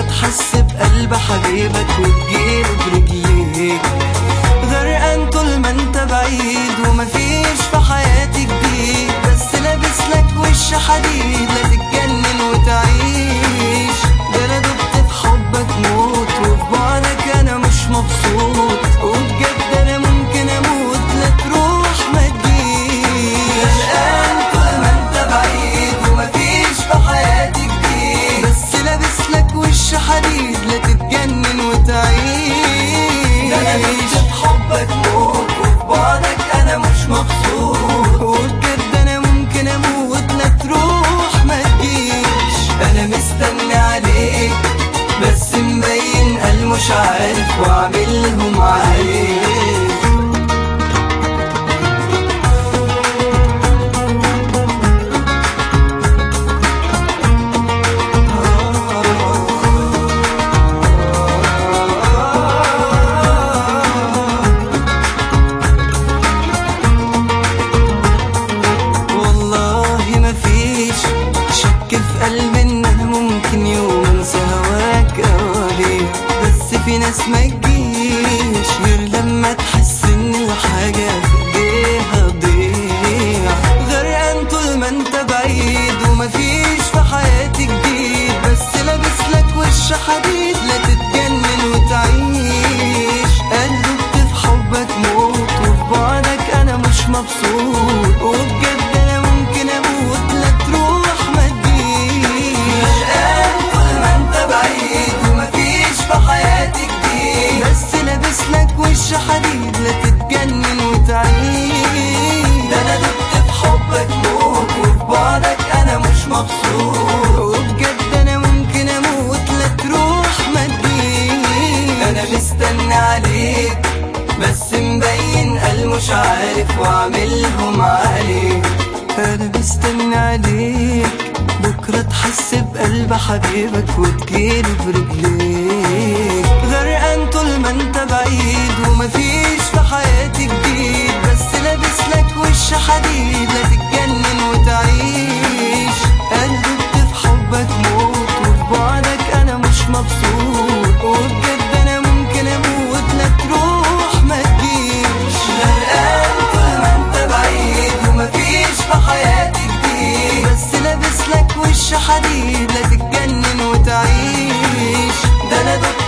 تحس بقلب حبيبك وتجيله برجليك غرقان طول ما انت بعيد ومفيش في حياتي جديد بس لابس لك وش حديد لا تتجنن وتعيش ده انا دبت في حبك موت وفي بعدك انا مش مبسوط وبجد انا ممكن اموت لا تروح ما تجيش غرقان طول ما انت بعيد ومفيش في حياتي جديد بس لابس لك وش حديد لا تتجنن وتعيش ده انا مش في حبك موت وفي بعدك انا مش مبسوط وبجد انا ممكن اموت لا تروح ما تجيش انا مستني عليك بس مبين قال مش عارف واعملهم عليك والله مفيش شك في قلبي ان انا ممكن يوم انسى هواك اواليك بس في ناس ما تجيش غير لما تحس ان الحاجة في ايديها تضيع غرقان طول ما انت بعيد ومفيش في حياتي جديد بس لابس لك وش حديد لا تتجنن وتعيش قلبت في حبك موت وفي بعدك انا مش مبسوط وبجد انا ممكن اموت لا تروح ما تجيش غرقان طول ما انت بعيد ومفيش في حياتي جديد بس لابس لك وش حديد لا تتجنن وتعيش ده انا دبت في حبك موت وفي بعدك انا مش مبسوط وبجد انا ممكن اموت لا تروح ما تجيش انا مستني عليك بس مبين قال مش عارف واعملهم عليك انا مستني عليك بكرة تحس بقلب حبيبك وتجيله برجليك غرقان طول ما انت بعيد ومفيش في حياتي جديد بس لابس لك وش حديد لا تتجنن وتعيش قلبت في حبك موت وفي بعدك انا مش مبسوط وبجد انا ممكن اموت لا تروح ما تجيش غرقان طول ما انت بعيد ومفيش في حياتي جديد بس لابس لك وش حديد لا تتجنن وتعيش ده انا دكتور